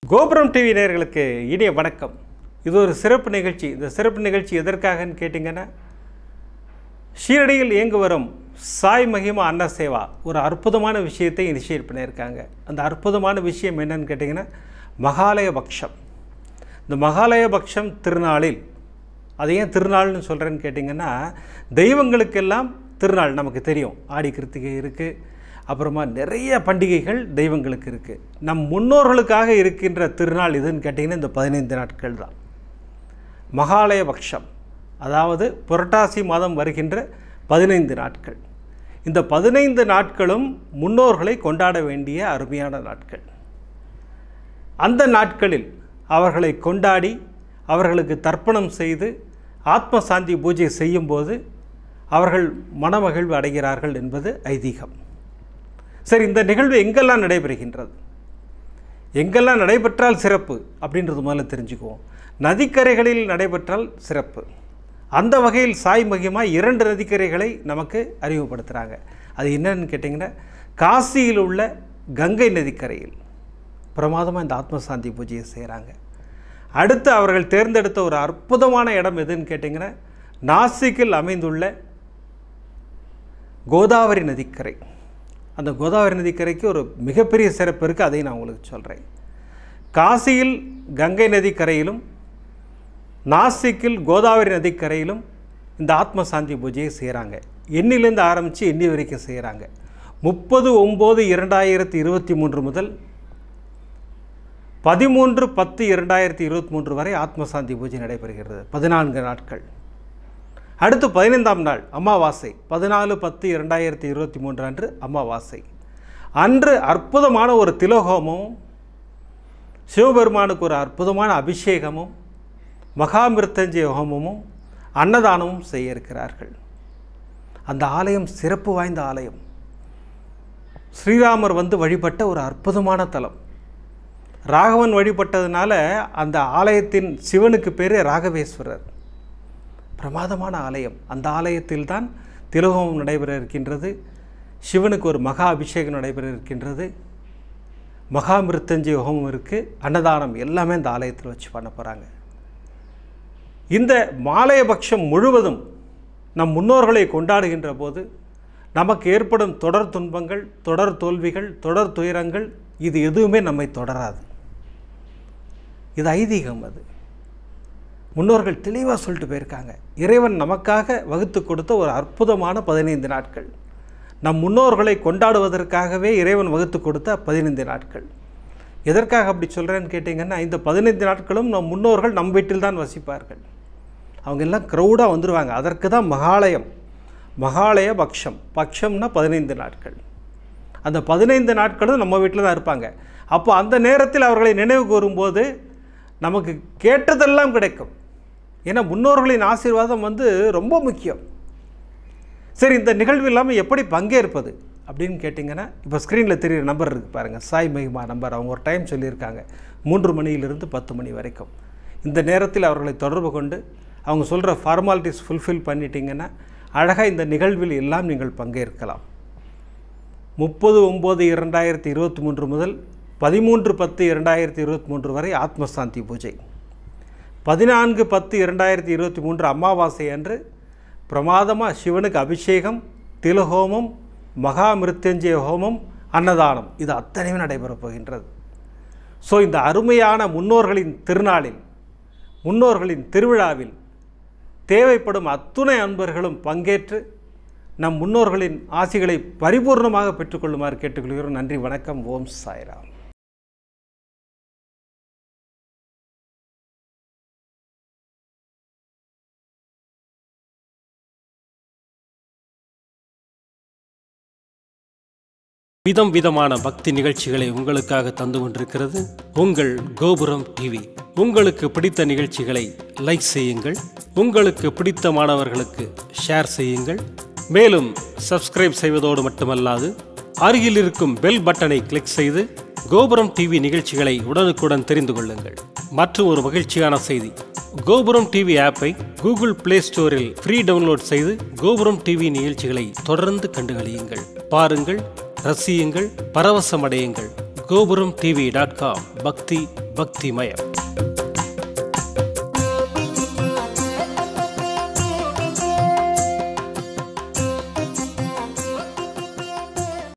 கோபுரம் டிவி நேயர்களுக்கு இனிய வணக்கம் இது ஒரு சிறப்பு நிகழ்ச்சி இந்த சிறப்பு நிகழ்ச்சி எதற்காகன்னு கேட்டிங்கன்னா ஷீரடியில் இயங்கு வரும் சாய் மகிமா அன்ன சேவா ஒரு அற்புதமான விஷயத்தை இனிஷியேட் பண்ணியிருக்காங்க அந்த அற்புதமான விஷயம் என்னன்னு கேட்டிங்கன்னா மகாலய பக்ஷம் இந்த மகாலய பக்ஷம் திருநாளில் அது ஏன் திருநாள்னு சொல்கிறேன்னு கேட்டிங்கன்னா தெய்வங்களுக்கெல்லாம் திருநாள் நமக்கு தெரியும் ஆடி கிருத்திகை இருக்குது அப்புறமா நிறைய பண்டிகைகள் தெய்வங்களுக்கு இருக்குது நம் முன்னோர்களுக்காக இருக்கின்ற திருநாள் இதுன்னு கேட்டிங்கன்னா இந்த பதினைந்து நாட்கள் தான் மகாலய பக்ஷம் அதாவது புரட்டாசி மாதம் வருகின்ற பதினைந்து நாட்கள் இந்த பதினைந்து நாட்களும் முன்னோர்களை கொண்டாட வேண்டிய அருமையான நாட்கள் அந்த நாட்களில் அவர்களை கொண்டாடி அவர்களுக்கு தர்ப்பணம் செய்து ஆத்ம சாந்தி பூஜை செய்யும்போது அவர்கள் மனமகிழ்வு அடைகிறார்கள் என்பது ஐதீகம் சரி இந்த நிகழ்வு எங்கெல்லாம் நடைபெறுகின்றது எங்கெல்லாம் நடைபெற்றால் சிறப்பு அப்படின்றது முதல்ல தெரிஞ்சுக்குவோம் நதிக்கரைகளில் நடைபெற்றால் சிறப்பு அந்த வகையில் சாய் மகிமா இரண்டு நதிக்கரைகளை நமக்கு அறிமுகப்படுத்துகிறாங்க அது என்னன்னு கேட்டிங்கன்னா காசியில் உள்ள கங்கை நதிக்கரையில் பிரமாதமாக இந்த ஆத்மசாந்தி பூஜையை செய்கிறாங்க அடுத்து அவர்கள் தேர்ந்தெடுத்த ஒரு அற்புதமான இடம் எதுன்னு கேட்டிங்கன்னா நாசிக்கில் அமைந்துள்ள கோதாவரி நதிக்கரை அந்த கோதாவரி நதிக்கரைக்கு ஒரு மிகப்பெரிய சிறப்பு இருக்குது அதை நான் உங்களுக்கு சொல்கிறேன் காசியில் கங்கை நதிக்கரையிலும் நாசிக்கில் கோதாவரி நதிக்கரையிலும் இந்த ஆத்ம சாந்தி பூஜையை செய்கிறாங்க எண்ணிலேருந்து ஆரம்பித்து எண்ணி வரைக்கும் செய்கிறாங்க முப்பது ஒம்பது இரண்டாயிரத்தி இருபத்தி மூன்று முதல் பதிமூன்று பத்து இரண்டாயிரத்தி இருபத்தி மூன்று வரை ஆத்ம சாந்தி பூஜை நடைபெறுகிறது பதினான்கு நாட்கள் அடுத்து பதினைந்தாம் நாள் அமாவாசை பதினாலு பத்து இரண்டாயிரத்தி இருபத்தி மூன்று அன்று அமாவாசை அன்று அற்புதமான ஒரு திலோகோமமும் சிவபெருமானுக்கு ஒரு அற்புதமான அபிஷேகமும் மகாமிருத்தஞ்சய ஹோமமும் அன்னதானமும் செய்ய இருக்கிறார்கள் அந்த ஆலயம் சிறப்பு வாய்ந்த ஆலயம் ஸ்ரீராமர் வந்து வழிபட்ட ஒரு அற்புதமான தலம் ராகவன் வழிபட்டதுனால அந்த ஆலயத்தின் சிவனுக்கு பேர் ராகவேஸ்வரர் பிரமாதமான ஆலயம் அந்த ஆலயத்தில் தான் திலோகமும் நடைபெற இருக்கின்றது சிவனுக்கு ஒரு மகா அபிஷேகம் நடைபெற இருக்கின்றது மகா மிருத்தஞ்சய ஹோமம் இருக்குது அன்னதானம் எல்லாமே இந்த ஆலயத்தில் வச்சு பண்ண போகிறாங்க இந்த மாலயபக்ஷம் முழுவதும் நம் முன்னோர்களை கொண்டாடுகின்ற போது நமக்கு ஏற்படும் தொடர் துன்பங்கள் தொடர் தோல்விகள் தொடர் துயரங்கள் இது எதுவுமே நம்மை தொடராது இது ஐதீகம் அது முன்னோர்கள் தெளிவாக சொல்லிட்டு போயிருக்காங்க இறைவன் நமக்காக வகுத்து கொடுத்த ஒரு அற்புதமான பதினைந்து நாட்கள் நம் முன்னோர்களை கொண்டாடுவதற்காகவே இறைவன் வகுத்து கொடுத்த பதினைந்து நாட்கள் எதற்காக அப்படி சொல்கிறேன்னு கேட்டிங்கன்னா இந்த பதினைந்து நாட்களும் நம் முன்னோர்கள் நம் வீட்டில் தான் வசிப்பார்கள் அவங்க எல்லாம் க்ரௌடாக வந்துடுவாங்க அதற்கு தான் மகாலயம் மகாலய பக்ஷம் பக்ஷம்னா பதினைந்து நாட்கள் அந்த பதினைந்து நாட்களும் நம்ம வீட்டில் தான் இருப்பாங்க அப்போ அந்த நேரத்தில் அவர்களை நினைவு கூறும்போது நமக்கு கேட்டதெல்லாம் கிடைக்கும் ஏன்னா முன்னோர்களின் ஆசீர்வாதம் வந்து ரொம்ப முக்கியம் சரி இந்த நிகழ்வு இல்லாமல் எப்படி பங்கேற்பது அப்படின்னு கேட்டிங்கன்னா இப்போ ஸ்க்ரீனில் தெரியுற நம்பர் இருக்குது பாருங்கள் சாய் மகிமா நம்பர் அவங்க ஒரு டைம் சொல்லியிருக்காங்க மூன்று மணியிலிருந்து பத்து மணி வரைக்கும் இந்த நேரத்தில் அவர்களை தொடர்பு கொண்டு அவங்க சொல்கிற ஃபார்மாலிட்டிஸ் ஃபுல்ஃபில் பண்ணிட்டீங்கன்னா அழகாக இந்த நிகழ்வில் எல்லாம் நீங்கள் பங்கேற்கலாம் முப்பது ஒம்பது இரண்டாயிரத்தி இருபத்தி மூன்று முதல் பதிமூன்று பத்து இரண்டாயிரத்தி இருபத்தி மூன்று வரை ஆத்மசாந்தி பூஜை பதினான்கு பத்து இரண்டாயிரத்தி இருபத்தி மூன்று அமாவாசை அன்று பிரமாதமாக சிவனுக்கு அபிஷேகம் திலஹோமம் மகா மிருத்யஞ்சய ஹோமம் அன்னதானம் இது அத்தனையும் நடைபெறப் போகின்றது ஸோ இந்த அருமையான முன்னோர்களின் திருநாளில் முன்னோர்களின் திருவிழாவில் தேவைப்படும் அத்துணை அன்பர்களும் பங்கேற்று நம் முன்னோர்களின் ஆசிகளை பரிபூர்ணமாக பெற்றுக்கொள்ளுமாறு கேட்டுக்கொள்கிறோம் நன்றி வணக்கம் ஓம் சாய்ராம் விதம் விதமான பக்தி நிகழ்ச்சிகளை உங்களுக்காக தந்து கொண்டிருக்கிறது உங்கள் கோபுரம் டிவி உங்களுக்கு பிடித்த நிகழ்ச்சிகளை லைக் செய்யுங்கள் உங்களுக்கு பிடித்த மாணவர்களுக்கு ஷேர் செய்யுங்கள் மேலும் சப்ஸ்கிரைப் செய்வதோடு மட்டுமல்லாது அருகில் இருக்கும் பெல் பட்டனை கிளிக் செய்து கோபுரம் டிவி நிகழ்ச்சிகளை உடனுக்குடன் தெரிந்து கொள்ளுங்கள் மற்றும் ஒரு மகிழ்ச்சியான செய்தி கோபுரம் டிவி ஆப்பை கூகுள் பிளே ஸ்டோரில் ஃப்ரீ டவுன்லோட் செய்து கோபுரம் டிவி நிகழ்ச்சிகளை தொடர்ந்து கண்டுகளியுங்கள் பாருங்கள் ரசியுங்கள் பரவசமடையுங்கள் கோபுரம் டிவி டாட் காம் பக்தி பக்திமயம்